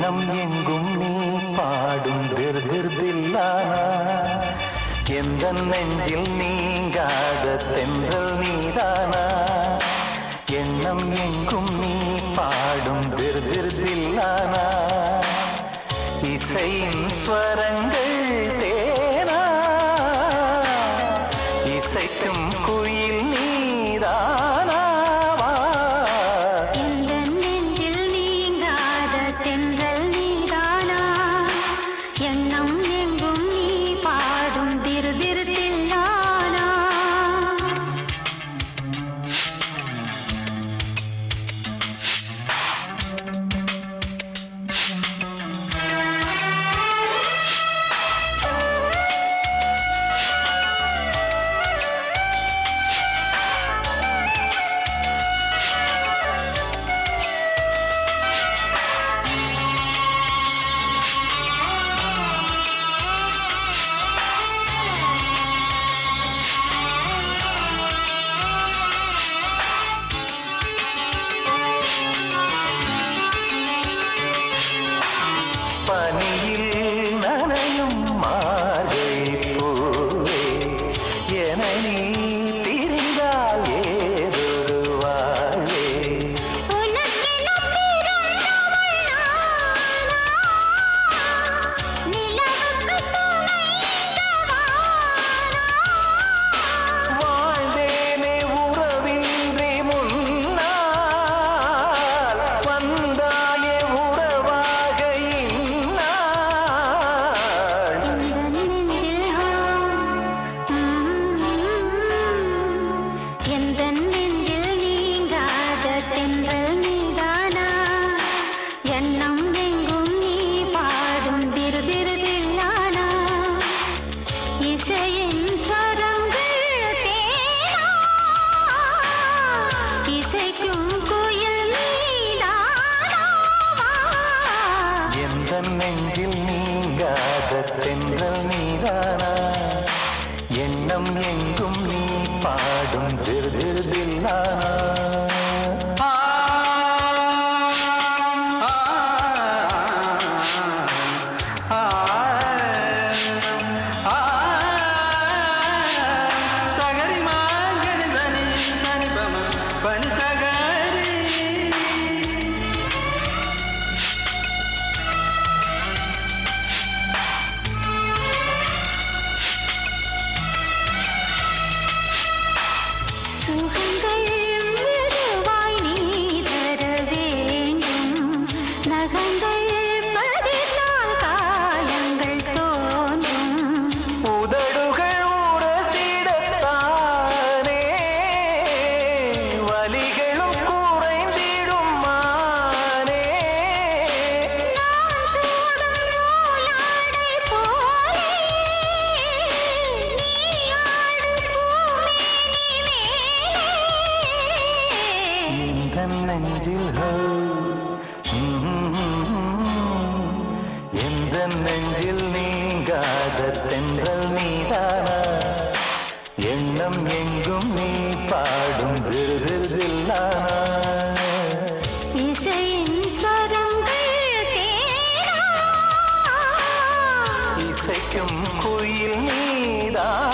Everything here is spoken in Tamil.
எண்ணம் எங்கும் நீ பாடும் திருதிர்தில்லானா எந்த நெஞ்சில் நீங்காத தென்றல் நீதானா எண்ணம் எங்கும் நீ பாடும் திருதிர்தில்லானா இசையின் ஸ்வரங்கள் தேனா இசைக்கும் குயில் நீதானாவா எந்த நெஞ்சில் நீங்காத தென்றல் நீதானா எண்ணம் எங்கும் நீ பாடும் திரு திரு தில்லானா பனியில் நனையும் மார்கழி பூவே என நீ பிரிந்தால் ஏதொரு வாழ்வே உனக்கெனும் பிறந்தவள் நானா? நிலவுக்கு துணைந்தவானா? வாழ்ந்தேனே உறவின்றி முன்னால் வந்தாயே உறவாக இந்நாள் எந்த நெஞ்சில் நீங்காத தென்றல் நீதானா எண்ணம் எங்கும் நீ பாடும் திரு திரு தில்லானா இசையின் ஸ்வரங்கள் தேனா இசைக்கும் குயில் நீதானாவா எந்த நெஞ்சில் நீங்காத தென்றல் நீதானா எண்ணம் எங்கும் நீ பாடும் திருதிருதில்லானா சகரி மாங்கனி தனி தனி பம பனி சகரி சுகங்கள் மெதுவாய் நீ தர வேண்டும் நகங்கள் பதினால் காயங்கள் தோன்றும் உதடுகள் உரசிடத்தானே வலிகளும் குறைந்திடும் மானே நான் சூடும் நூலாடை போலே நீ ஆடும் பூமேனி மேலே இந்த நெஞ்சில் ஹோ, ம்ம், எந்த நெஞ்சில் நீங்காத தென்றல் நீதானா எண்ணம் எங்கும் நீ பாடும் விருதில்லானா இசையின் ஸ்வரங்கள் தேனா இசைக்கும் குயில் நீதான்